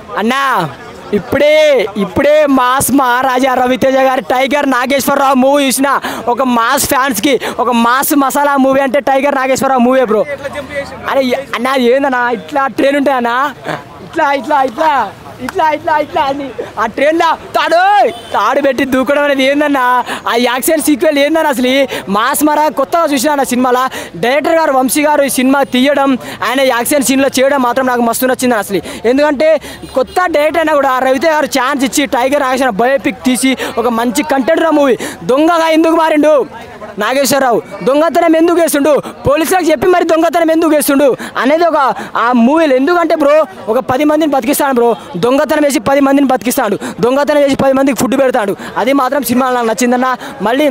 అన్నా ఇప్పుడే ఇప్పుడే మాస్ మహారాజా రవితేజ గారి టైగర్ నాగేశ్వరరావు మూవీ చూసిన ఒక మాస్ ఫ్యాన్స్కి ఒక మాస్ మసాలా మూవీ అంటే టైగర్ నాగేశ్వరరావు మూవీ బ్రో అరే అన్న అది ఏందన్నా ఇట్లా ట్రైన్ ఉంటాయన్నా ఇట్లా ఇట్లా ఇట్లా ఇట్లా ఇట్లా ఇట్లా అని ఆ ట్రైన్లో తాడు తాడు పెట్టి దూకడం అనేది ఏందన్నా ఆ యాక్షన్ సీక్వెల్ ఏందన్న అసలు ఈ మాస్ మరా కొత్తగా చూసిన ఆ సినిమాలో డైరెక్టర్ గారు వంశీ గారు ఈ సినిమా తీయడం ఆయన యాక్షన్ సీన్లో చేయడం మాత్రం నాకు మస్తు నచ్చింది అసలు ఎందుకంటే కొత్త డైరెక్టర్ అయినా కూడా రవితే గారు ఛాన్స్ ఇచ్చి టైగర్ ఆక్షన్ బయోపిక్ తీసి ఒక మంచి కంటెంట్ మూవీ దొంగగా ఎందుకు మారిండు నాగేశ్వరరావు దొంగతనం ఎందుకు వేస్తుండు పోలీసులకు చెప్పి మరి దొంగతనం ఎందుకు వేస్తుండు అనేది ఒక ఆ మూవీలో ఎందుకంటే బ్రో ఒక పది మందిని బతికిస్తాడు బ్రో దొంగతనం వేసి పది మందిని బతికిస్తాడు దొంగతనం వేసి పది మందికి ఫుడ్ పెడతాడు అది మాత్రం సినిమా నాకు నచ్చిందన్న మళ్ళీ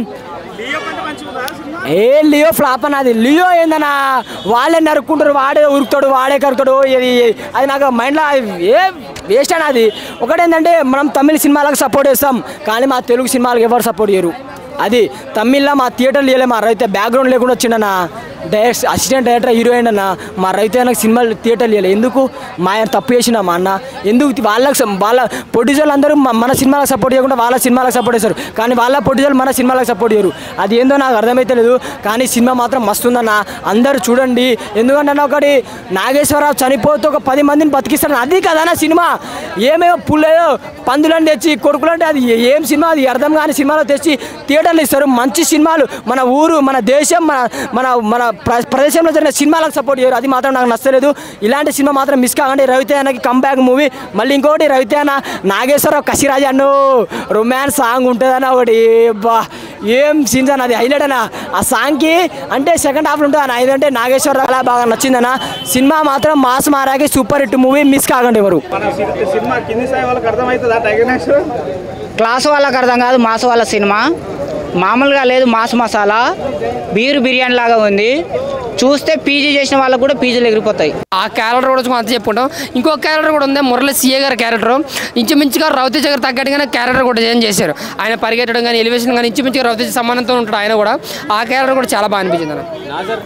ఏ లియో ఫ్లాప్ అన్నది లియో ఏందన్నా వాళ్ళే నరుక్కుంటారు వాడే ఉరుకుతాడు వాడే కరుకుతాడు ఇది అది నాకు మైండ్లో ఏ వేస్ట్ అన్నది ఒకటేంటంటే మనం తమిళ సినిమాలకు సపోర్ట్ చేస్తాం కానీ మా తెలుగు సినిమాలకు ఎవరు సపోర్ట్ చేయరు అది తమిళ్లో మా థియేటర్లు చేయలే మా రైతే బ్యాక్గ్రౌండ్ లేకుండా వచ్చిండన్న డైరెక్ట్ అసిస్టెంట్ డైరెక్టర్ హీరోయిన్ అన్న మా రైతు నాకు సినిమాలు థియేటర్లు చేయలే ఎందుకు మా ఆయన తప్పు చేసిన మా అన్న ఎందుకు వాళ్ళకి సం- వాళ్ళ ప్రొడ్యూసర్లు అందరూ మ- మన సినిమాలకు సపోర్ట్ చేయకుండా వాళ్ళ సినిమాలకు సపోర్ట్ చేస్తారు కానీ వాళ్ళ ప్రొడ్యూసర్లు మన సినిమాలకు సపోర్ట్ చేయరు అది ఏందో నాకు అర్థమైతే లేదు కానీ సినిమా మాత్రం మస్తుందన్న అందరూ చూడండి ఎందుకంటే అన్న ఒకటి నాగేశ్వరరావు చనిపోతే ఒక పది మందిని బతికిస్తాడు అది కదన్న సినిమా ఏమేమో పుల్లయో పందులను తెచ్చి కొడుకులంటే అది ఏం సినిమా అది అర్థం కాని సినిమాలో తెచ్చి థియేటర్లు ఇస్తారు మంచి సినిమాలు మన ఊరు మన దేశం మన మన మన ప్ర- ప్రదేశంలో జరిగిన సినిమాలకు సపోర్ట్ చేయరు అది మాత్రం నాకు నచ్చలేదు ఇలాంటి సినిమా మాత్రం మిస్ కాకండి రవితేనకి కంబ్యాక్ మూవీ మళ్ళీ ఇంకోటి రవితేన నాగేశ్వరరావు కసిరాజు అన్ను రొమాన్స్ సాంగ్ ఉంటుందన్న ఒకటి బా ఏం సీన్స్ అన్న అది హైలైట్ అన్న ఆ సాంగ్కి అంటే సెకండ్ హాఫ్లో ఉంటుంది అన్న ఇదంటే నాగేశ్వరరావు అలా బాగా నచ్చిందన్న సినిమా మాత్రం మాస్ మారాకి సూపర్ హిట్ మూవీ మిస్ కాకండి ఎవరు మన సి- సినిమా కింది స్థాయి వాళ్ళకి అర్థమవుతుందా టైగర్ నెక్స్ట్ క్లాస్ వాళ్ళకి అర్థం కాదు మాస్ వాళ్ళ సినిమా మామూలుగా లేదు మాస్ మసాలా బీరు బిర్యానీ లాగా ఉంది చూస్తే పీజీ చేసిన వాళ్ళకు కూడా పీజీలు ఎగిరిపోతాయి ఆ క్యారెక్టర్ కూడా కొంచెం అంత చెప్పుకుంటాం ఇంకో క్యారెక్టర్ కూడా ఉంది మురళి సీఏ గారి క్యారెక్టర్ ఇంచుమించుగా రవితేజ గారు తగ్గట్టుగానే క్యారెక్టర్ కూడా చేంజ్ చేశారు ఆయన పరిగెట్టడం కానీ ఎలివేషన్ కానీ ఇంచుమించుగా రవితేజ సమానంతో ఉంటాడు ఆయన కూడా ఆ క్యారెక్టర్ కూడా చాలా బాగా అనిపించింది అన్న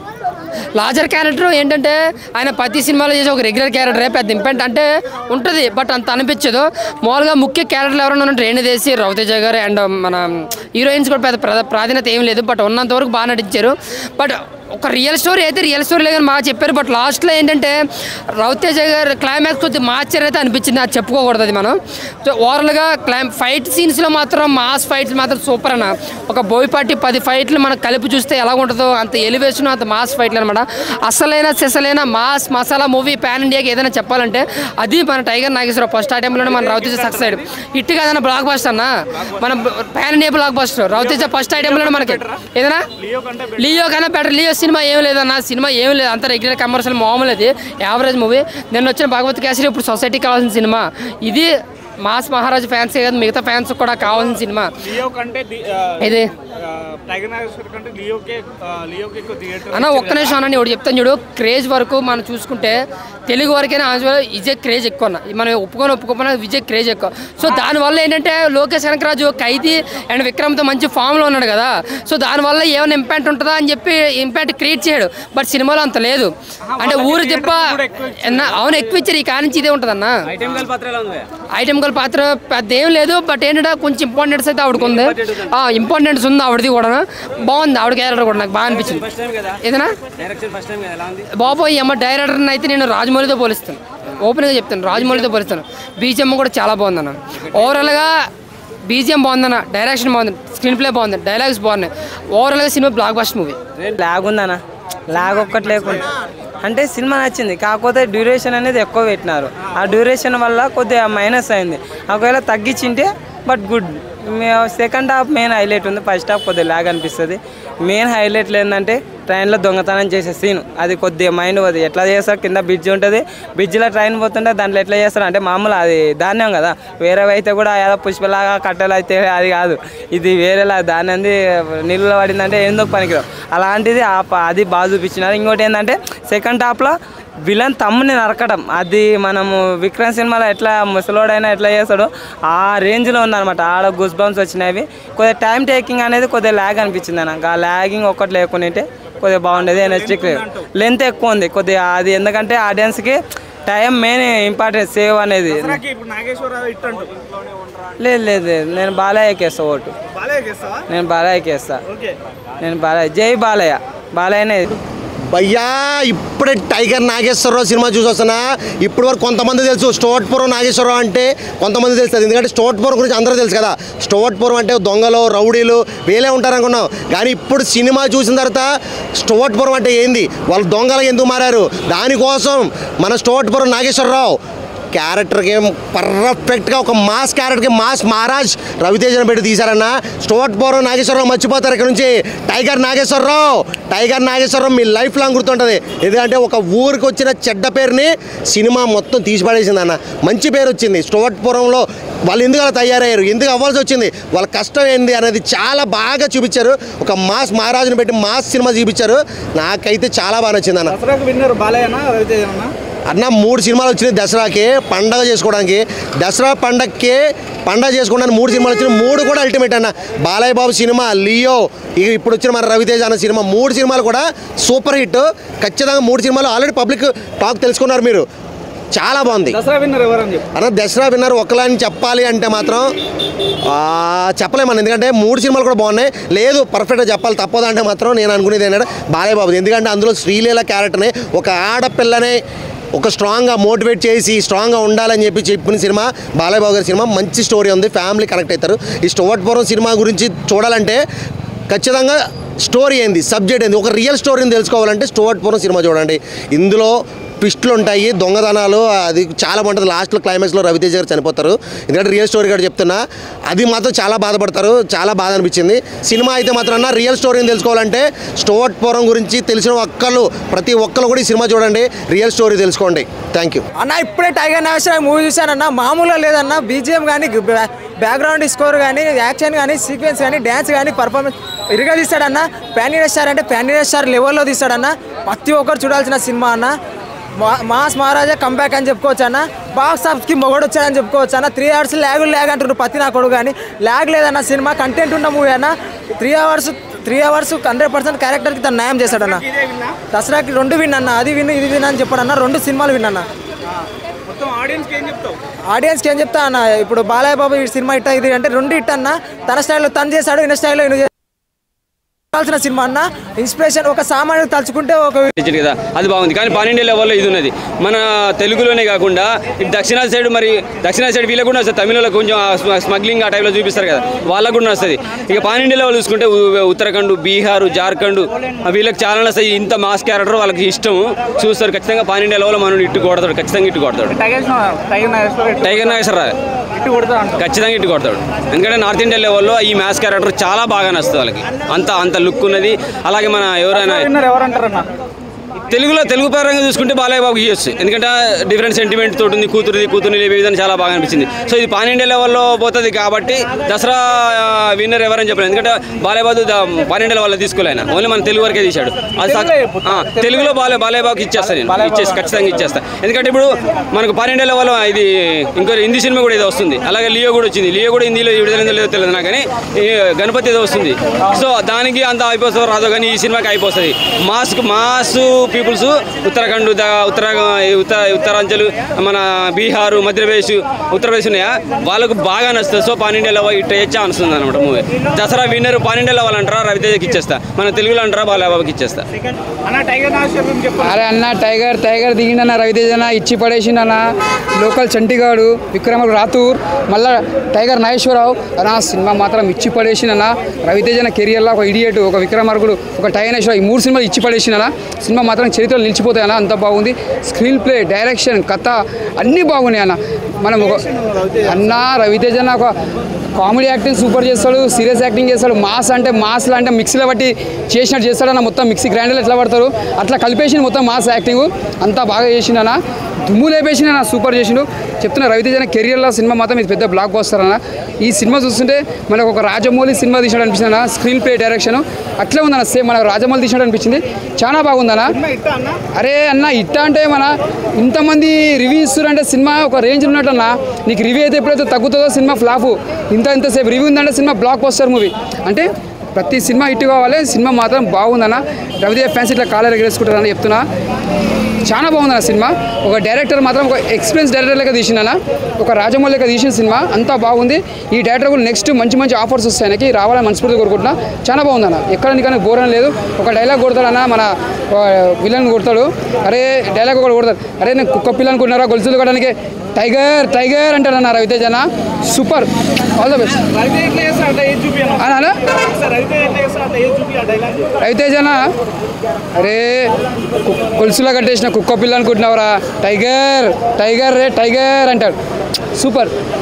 లాజర్ క్యారెక్టర్ ఏంటంటే ఆయన ప్రతి సినిమాలో చేసే ఒక రెగ్యులర్ క్యారెక్టరే పెద్ద ఇంపాక్ట్ అంటే ఉంటుంది బట్ అంత అనిపించదు మామూలుగా ముఖ్య క్యారెక్టర్లు ఎవరైనా ఉంటే రేణు దేశి రవితేజ గారు అండ్ మన హీరోయిన్స్ కూడా పెద్ద ప్రా- ప్రాధాన్యత ఏం లేదు బట్ ఉన్నంత వరకు బాగా నటించారు బట్ ఒక రియల్ స్టోరీ అయితే రియల్ స్టోరీ లేదని బాగా చెప్పారు బట్ లాస్ట్లో ఏంటంటే రవితేజ గారు క్లైమాక్స్ కొద్దిగా మార్చారు అయితే అనిపించింది అది చెప్పుకోకూడదు అది మనం సో ఓవరాల్గా క్లైమ్ ఫైట్ సీన్స్లో మాత్రం మాస్ ఫైట్స్ మాత్రం సూపర్ అన్న ఒక బోయపాటి పది ఫైట్లు మనం కలిపి చూస్తే ఎలా ఉంటుందో అంత ఎలివేషన్ అంత మాస్ ఫైట్లు అనమాట అసలైన సెసలైన మాస్ మసాలా మూవీ పాన్ ఇండియాకి ఏదైనా చెప్పాలంటే అది మన టైగర్ నాగేశ్వరరావు ఫస్ట్ ఆ టైంలోనే మన రవితేజ సక్సెస్ అయ్యాడు ఇట్టు కాదన్న బ్లాక్ బస్టర్ అన్న మన pan India blockbuster Ravi Teja first ఆ టైంలోనే మనకి ఏదైనా లియో కన్నా బెటర్ లియో సినిమా ఏం లేదన్న సినిమా ఏం లేదు అంత రెగ్యులర్ కమర్షియల్ మామూలు అది యావరేజ్ మూవీ నిన్న వచ్చిన భగవత్ కేసరి ఇప్పుడు సొసైటీకి కావాల్సిన సినిమా ఇది మాస్ మహారాజ్ ఫ్యాన్సే కాదు మిగతా ఫ్యాన్స్ కూడా కావాల్సిన సినిమా లియో కంటే ది- ఆ, ఇది ఆ, టైగర్ నాగేశ్వర్ కంటే లియోకే ఆ, లియోకే ఎక్కువ థియేటర్ అన్న ఒక్క నిమిషం అన్న నేను ఒకటి చెప్తాను చూడు క్రేజ్ వరకు మనం చూసుకుంటే తెలుగు వరకైనా యాజువల్ విజయ్ క్రేజ్ ఎక్కువ అన్న మనం ఒప్పుకొని ఒప్పుకోకపోయినా విజయ్ క్రేజ్ ఎక్కువ సో దానివల్ల ఏంటంటే లోకేష్ కనకరాజు ఖైదీ అండ్ విక్రమ్తో మంచి ఫామ్లో ఉన్నాడు కదా సో దానివల్ల ఏమైనా ఇంపాక్ట్ ఉంటుందా అని చెప్పి ఇంపాక్ట్ క్రియేట్ చేయడు బట్ సినిమాలో అంత లేదు అంటే ఊరు తిప్ప ఎన్న- అవును ఎక్కువ ఇచ్చారు ఈ కానించి ఇదే ఉంటుంది అన్న ఐటమ్ గల్ పాత్ర పెద్ద ఏం లేదు బట్ ఏంటంటే కొంచెం ఇంపార్టెన్స్ అయితే ఆవిడకు ఉంది ఇంపార్టెన్స్ ఉంది ఆవిడది కూడా బాగుంది ఆవిడ క్యారెక్టర్ కూడా నాకు బాగా అనిపించింది ఏదైనా బాబోయ్ అమ్మ డైరెక్టర్ని అయితే నేను రాజమౌళితో పోలిస్తాను ఓపెన్గా చెప్తాను రాజమౌళితో పోలిస్తాను బీజిఎం కూడా చాలా బాగుందన్న ఓవరాల్గా బీజిఎం బాగుందన్న డైరెక్షన్ బాగుంది స్క్రీన్ ప్లే బాగుంది డైలాగ్స్ బాగున్నాయి ఓవరాల్గా సినిమా బ్లాక్ బస్ట్ మూవీ లాగ్ ఉందన్న లాగ్ ఒక్కటి లేకుండా అంటే సినిమా నచ్చింది కాకపోతే డ్యూరేషన్ అనేది ఎక్కువ పెట్టినారు ఆ డ్యూరేషన్ వల్ల కొద్దిగా మైనస్ అయింది ఒకవేళ తగ్గించింటే but good second half main highlight ఉంది ఫస్ట్ హాఫ్ కొద్దిగా లాగ్ అనిపిస్తుంది మెయిన్ హైలైట్లు ఏంటంటే ట్రైన్లో దొంగతనం చేసే సీన్ అది కొద్దిగా మైండ్ అది ఎట్లా చేస్తారు కింద బ్రిడ్జ్ ఉంటుంది బ్రిడ్జ్లో ట్రైన్ పోతుంటే దాంట్లో ఎట్లా చేస్తారు అంటే మామూలు అది ధాన్యం కదా వేరే అయితే కూడా ఏదో పుష్పలాగా కట్టెలు అయితే అది కాదు ఇది వేరేలా దాని అంది నీళ్ళలో పడిందంటే ఎందుకు పనికిరావు అలాంటిది ఆ ప- అది బాగా చూపించినారు ఇంకోటి ఏంటంటే సెకండ్ హాఫ్లో విలన్ తమ్ముని నరకడం అది మనము విక్రమ్ సినిమాలో ఎట్లా ముసలోడైనా ఎట్లా చేస్తాడో ఆ రేంజ్లో ఉందన్నమాట ఆడ గుస్ బంప్స్ వచ్చినవి కొద్దిగా టైం టేకింగ్ అనేది కొద్దిగా ల్యాగ్ అనిపించింది నాకు ఆ ల్యాగింగ్ ఒక్కటి లేకుంటే కొద్దిగా బాగుండేది ఎనర్జిక్ లెంత్ ఎక్కువ ఉంది కొద్దిగా అది ఎందుకంటే ఆడియన్స్కి టైం మెయిన్ ఇంపార్టెంట్ సేవ్ అనేది దసరాకి ఇప్పుడు నాగేశ్వరరావు ఇట్ అంటూ లేదు లేదు లేదు నేను బాలయ్యకి వేస్తా ఓటు బాలయ్య చేస్తావా నేను బాలయ్యకి వేస్తా ఓకే నేను బాలయ్య జై బాలయ్య బాలయ్యనే భయ్యా ఇప్పుడే టైగర్ నాగేశ్వరరావు సినిమా చూసి వస్తున్నా ఇప్పుడు వరకు కొంతమంది తెలుసు స్టోట్పురం నాగేశ్వరరావు అంటే కొంతమంది తెలుస్తుంది ఎందుకంటే స్టోట్పురం గురించి అందరూ తెలుసు కదా స్టోట్పురం అంటే దొంగలు రౌడీలు వీలే ఉంటారు అనుకున్నాం కానీ ఇప్పుడు సినిమా చూసిన తర్వాత స్టోట్పురం అంటే ఏంది వాళ్ళు దొంగలు ఎందుకు మారారు దానికోసం మన స్టోట్పురం నాగేశ్వరరావు క్యారెక్టర్కి పర్ఫెక్ట్గా ఒక మాస్ క్యారెక్టర్కి మాస్ మహారాజ్ రవితేజను పెట్టి తీశారన్న స్టోట్ పోరం నాగేశ్వరరావు మర్చిపోతారు ఇక్కడ నుంచి టైగర్ నాగేశ్వరరావు టైగర్ నాగేశ్వరరావు మీ లైఫ్ లాంగ్ గుర్తుంటుంది ఎందుకంటే ఒక ఊరికి వచ్చిన చెడ్డ పేరుని సినిమా మొత్తం తీసి పడేసింది అన్న మంచి పేరు వచ్చింది స్టోట్ పురంలో వాళ్ళు ఎందుకు అలా తయారయ్యారు ఎందుకు అవ్వాల్సి వచ్చింది వాళ్ళ కష్టం ఏంది అనేది చాలా బాగా చూపించారు ఒక మాస్ మహారాజుని పెట్టి మాస్ సినిమా చూపించారు నాకైతే చాలా బాగా నచ్చింది అన్న దసరాకు విన్నర్ బాలయ్యనా రవితేజ అన్న అన్న మూడు సినిమాలు వచ్చినాయి దసరాకి పండగ చేసుకోవడానికి దసరా పండగకి పండగ చేసుకోవడానికి మూడు సినిమాలు వచ్చినాయి మూడు కూడా అల్టిమేట్ అన్న బాలయ్య బాబు సినిమా లియో ఇక ఇప్పుడు వచ్చిన మన రవితేజ అన్న సినిమా మూడు సినిమాలు కూడా సూపర్ హిట్ ఖచ్చితంగా మూడు సినిమాలు ఆల్రెడీ పబ్లిక్ టాక్ తెలుసుకున్నారు మీరు చాలా బాగుంది దసరా విన్నర్ ఎవరని చెప్పు అన్న దసరా విన్నర్ ఒకలాని చెప్పాలి అంటే మాత్రం ఆ, చెప్పలేమన్న ఎందుకంటే మూడు సినిమాలు కూడా బాగున్నాయి లేదు పర్ఫెక్ట్గా చెప్పాలి తప్పదు అంటే మాత్రం నేను అనుకునేది ఏంటంటే బాలయ్య బాబు ఎందుకంటే అందులో శ్రీలీల క్యారెక్టర్ని ఒక ఆడపిల్లనే ఒక స్ట్రాంగ్గా మోటివేట్ చేసి స్ట్రాంగ్గా ఉండాలని చెప్పి చెప్పిన సినిమా బాలయ్య బాబు గారి సినిమా మంచి స్టోరీ ఉంది ఫ్యామిలీ కనెక్ట్ అవుతారు ఈ స్టోవట్పురం సినిమా గురించి చూడాలంటే ఖచ్చితంగా స్టోరీ ఏంది సబ్జెక్ట్ ఏంది ఒక రియల్ స్టోరీని తెలుసుకోవాలంటే స్టోవట్పురం సినిమా చూడండి ఇందులో ట్విస్టులు ఉంటాయి దొంగతనాలు అది చాలా బాగుంటుంది లాస్ట్లో క్లైమాక్స్లో రవితేజ గారు చనిపోతారు ఎందుకంటే రియల్ స్టోరీ కూడా చెప్తున్నా అది మాత్రం చాలా బాధపడతారు చాలా బాధ అనిపించింది సినిమా అయితే మాత్రం రియల్ స్టోరీని తెలుసుకోవాలంటే స్టోవట్ పురం గురించి తెలిసిన ఒక్కళ్ళు ప్రతి ఒక్కరు కూడా ఈ సినిమా చూడండి రియల్ స్టోరీ తెలుసుకోండి థ్యాంక్ యూ అన్న ఇప్పుడే టైగర్ నాగేశ్వర మూవీ చూశానన్న మామూలుగా లేదన్న బీజిఎం కానీ బ్యాక్గ్రౌండ్ స్కోర్ కానీ యాక్షన్ కానీ సీక్వెన్స్ కానీ డ్యాన్స్ కానీ పర్ఫార్మెన్స్ ఇరుగా తీస్తాడన్న ప్యాన్ ఇండియా స్టార్ అంటే ప్యాన్ ఇండియా స్టార్ లెవెల్లో తీస్తాడన్న ప్రతి ఒక్కరు చూడాల్సిన సినిమా అన్న మా- మాస్ మహారాజా కంబ్యాక్ అని చెప్పుకోవచ్చు అన్న బాక్స్ ఆఫీస్కి మొగడు వచ్చాడని చెప్పుకోవచ్చు అన్న త్రీ అవర్స్ ల్యాగ్ ల్యాగ్ అంటుండ్రు పత్తి నా కొడుకు కానీ ల్యాగ్ లేదన్న సినిమా కంటెంట్ ఉన్న మూవీ అన్న three hours three hours hundred percent క్యారెక్టర్కి తను న్యాయం చేశాడన్న దసరాకి రెండు విన్ అన్న అది విన్ ఇది విన్ అని చెప్పాడన్న రెండు సినిమాలు విన్ అన్న మొత్తం ఆడియన్స్కి ఏం చెప్తావు ఆడియన్స్కి ఏం చెప్తా అన్న ఇప్పుడు బాలయ్య బాబు ఈ సినిమా ఇట్ట ఇది అంటే రెండు ఇట్ అన్న తన స్టైల్లో తను చేశాడు ఈయన స్టైల్లో ఈయన చేయాల్సిన సినిమా అన్న ఇన్స్పిరేషన్ ఒక సామాన్యుడు తలుచుకుంటే ఒక ఇచ్చింది కదా అది బాగుంది కానీ పాన్ ఇండియా లెవెల్లో ఇది ఉన్నది మన తెలుగులోనే కాకుండా ఇటు దక్షిణాది సైడ్ మరి దక్షిణాది సైడ్ వీళ్ళకి కూడా వస్తుంది తమిళలో కొంచెం ఆ స్మ- స్మగ్లింగ్ ఆ టైంలో చూపిస్తారు కదా వాళ్ళకు కూడా వస్తుంది ఇక పాన్ ఇండియా లెవెల్ చూసుకుంటే ఉ- ఉత్తరాఖండ్ బీహార్ జార్ఖండ్ ఆ వీళ్ళకి చాలా వస్తాయి ఇంత మాస్ క్యారెక్టర్ వాళ్ళకి ఇష్టం చూస్తారు ఖచ్చితంగా పాన్ ఇండియా లెవెల్లో మనం ఇట్టు కొడతాడు ఖచ్చితంగా ఇట్టు కొడతాడు Tiger Tiger Nageswara Tiger Nageswara Rao ఇటు కొడతా అంటావు ఖచ్చితంగా ఇటు కొడతాడు ఎందుకంటే నార్త్ ఇండియా లెవెల్లో ఈ మ్యాథ్స్ క్యారెక్టర్ చాలా బాగా నచ్చుతుంది వాళ్ళకి అంత అంత లుక్ ఉన్నది అలాగే మన ఎవరైనా విన్నర్ ఎవరంటారన్న తెలుగులో తెలుగు పరంగా చూసుకుంటే బాలయ్య బాబుకి ఇవ్వచ్చు ఎందుకంటే డిఫరెంట్ సెంటిమెంట్ తోటి ఉంది కూతురుది కూతురుని లేపే విధానం చాలా బాగా అనిపించింది సో ఇది పాన్ ఇండియా లెవెల్లో పోతుంది కాబట్టి దసరా విన్నర్ ఎవరని చెప్పలేదు ఎందుకంటే బాలయ్య బాబు ద- పాన్ ఇండియా లెవెల్లో తీసుకోలే ఆయన ఓన్లీ మన తెలుగు వరకే తీశాడు అది సక్- ఆ, తెలుగులో బాలయ్య బాలయ్య బాబుకి ఇచ్చేస్తాను నేను ఇచ్చేసి ఖచ్చితంగా ఇచ్చేస్తా ఎందుకంటే ఇప్పుడు మనకు పాన్ ఇండియా లెవెల్లో ఇది ఇంకో హిందీ సినిమా కూడా ఇది వస్తుంది అలాగే లియో కూడా వచ్చింది లియో కూడా హిందీలో విడుదల లేదో తెలియదు నాకు కానీ ఈ గణపతి ఏదో వస్తుంది సో దానికి అంత అయిపోతుందో రాదో కానీ ఈ సినిమాకి అయిపోతుంది మాస్ మాస్ పీపుల్స్ ఉత్తరాఖండ్ ద- ఉత్తర ఉత్తర ఉత్తరాంచల్ మన బీహార్ మధ్యప్రదేశ్ ఉత్తరప్రదేశ్ ఉన్నాయా వాళ్ళకు బాగా నచ్చుతుంది సో పాన్ ఇండియా లెవెల్ ఇట్లా ఇచ్చా వస్తుంది అనమాట movie Dasara winner pan India level అంటారా రవితేజకి ఇచ్చేస్తా మన తెలుగులో అంటారా బాలబాబుకి ఇచ్చేస్తా అన్న టైగర్ నాగేశ్వర గురించి చెప్పు అరే అన్న టైగర్ టైగర్ దిగిండన్న రవితేజ అన్న ఇచ్చి పడేసిండన్న లోకల్ చంటిగాడు విక్రమ రాతూర్ మళ్ళా టైగర్ నాగేశ్వరరావు అన్న సినిమా మాత్రం ఇచ్చి పడేసిందన్న రవితేజన కెరియర్లో ఒక ఇడియట్ ఒక విక్రమార్కుడు ఒక టైగర్ నాగేశ్వరరావు ఈ మూడు సినిమాలు ఇచ్చి పడేసిందన్న సినిమా మాత్రం చరిత్రలో నిలిచిపోతాయన్న అంత బాగుంది స్క్రీన్ ప్లే డైరెక్షన్ కథ అన్నీ బాగున్నాయి అన్న మనం ఒక అన్న రవితేజ అన్న ఒక కామెడీ యాక్టింగ్ సూపర్ చేస్తాడు సీరియస్ యాక్టింగ్ చేస్తాడు మాస్ అంటే మాస్లో అంటే మిక్సీలో బట్టి చేసినట్టు చేస్తాడన్న మొత్తం మిక్సీ గ్రైండర్లు ఎట్లా పడతారు అట్లా కలిపేసి మొత్తం మాస్ యాక్టింగ్ అంతా బాగా చేసిండన్న దుమ్ము లేపేసిన సూపర్ చేసిండు చెప్తున్నా రవితేజ కెరియర్లో సినిమా మాత్రం ఇది పెద్ద బ్లాక్ బస్టర్ అన్న ఈ సినిమా చూస్తుంటే మనకు ఒక రాజమౌళి సినిమా తీసినట్టు అనిపించింది అన్న స్క్రీన్ ప్లే డైరెక్షన్ అట్లే ఉందన్న సేమ్ మన రాజమౌళి తీసినట్టు అనిపించింది చాలా బాగుందన్న అరే అన్న ఇట్ట అంటే మన ఇంతమంది రివ్యూ ఇస్తున్నారంటే సినిమా ఒక రేంజ్ ఉన్నట్లన్న నీకు రివ్యూ అయితే ఎప్పుడైతే తగ్గుతుందో సినిమా ఫ్లాప్ ఇంత ఇంతసేపు రివ్యూ ఉందంటే సినిమా బ్లాక్ బస్టర్ మూవీ అంటే ప్రతి సినిమా హిట్ కావాలి సినిమా మాత్రం బాగుందన్న రవిదేవ్ ఫ్యాన్స్ ఇట్లా కాలర్ ఎగరేసుకుంటారని చెప్తున్నా చాలా బాగుంది ఆ సినిమా ఒక డైరెక్టర్ మాత్రం ఒక ఎక్స్పీరియన్స్ డైరెక్టర్ లెక్క తీసిందన్న ఒక రాజమౌళి లెక్క తీసిన సినిమా అంతా బాగుంది ఈ డైరెక్టర్ కూడా నెక్స్ట్ మంచి మంచి ఆఫర్స్ వస్తాయి ఆయనకి రావాలని మనస్ఫూర్తి కోరుకుంటున్నా చాలా బాగుందన్న ఎక్కడ నీకన్నా బోర్ అని లేదు ఒక డైలాగ్ కొడతాడన్న మన విలన్ కొడతాడు అరే డైలాగ్ ఒకటి కొడతాడు అరే నేను కుక్క పిల్ల అనుకుంటున్నారా గొలుసులు కొట్టడానికి టైగర్ టైగర్ అంటాడన్న రవితేజ అన్న super all the best Ravi Teja ఎట్లా చేస్తాడు అట్లా ఏది చూపి అన్న అన్నా సార్ రవితేజ ఎట్లా చేస్తాడు అట్లా ఏది చూపి ఆ డైలాగ్ రవితేజన అరే కు- గొలుసులో కట్టేసిన కుక్క పిల్ల అనుకుంటున్నావురా టైగర్ టైగర్ రే టైగర్ అంటాడు సూపర్